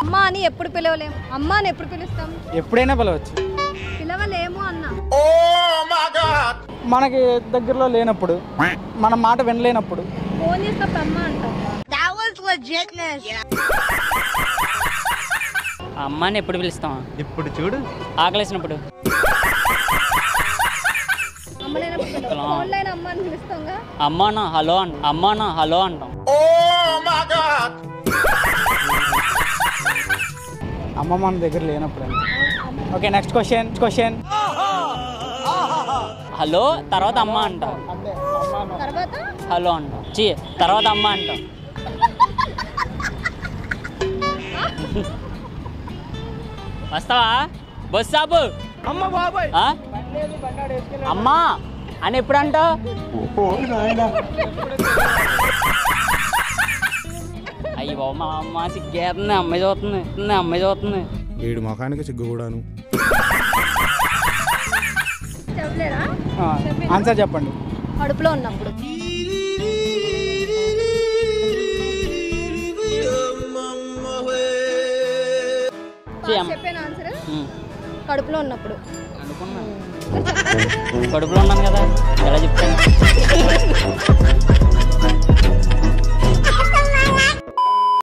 అమ్మ అని ఎప్పుడు పిలవలేము అమ్మ అని ఎప్పుడు పిలుస్తాం ఎప్పుడైనా పిలవచ్చు పిలవలేము అన్న మనకి దగ్గరలో లేనప్పుడు మన మాట వినలేనప్పుడు ఫోన్ చేసినప్పుడు అమ్మ అంటాం అమ్మాని ఎప్పుడు పిలుస్తాం ఇప్పుడు చూడు ఆకలేసినప్పుడు అమ్మ లేనప్పుడు ఫోన్ లైన్ అమ్మ అని పిలుస్తాంగా అమ్మానా హలో అంట అమ్మానా హలో అంటాం అమ్మ మన దగ్గర లేనప్పుడు అండి okay next question question hello తర్వాత అమ్మ అంటాం తర్వాత హలో అంటాం చీ తర్వాత అమ్మ అంటాం వస్తావా బస్ ఆపు అమ్మ బాబాయ్ ఆ? అమ్మా అని ఎప్పుడు అంటావు అయ్యి బాబు మా అమ్మ సిగ్గేస్తుంది అమ్మాయి చూస్తుంది ఇస్తుంది, అమ్మాయి చూస్తుంది వీడి ముఖానికి సిగ్గు కూడాను చెప్పలేరా ఆన్సర్ చెప్పండి కడుపులో ఉన్నప్పుడు చీ అమ్మ చెప్పాను ఆన్సర్ ఉమ్, కడుపులో ఉన్నప్పుడు అనుకున్నా కడుపులో ఉన్నాను కదా ఎలా చెప్తాను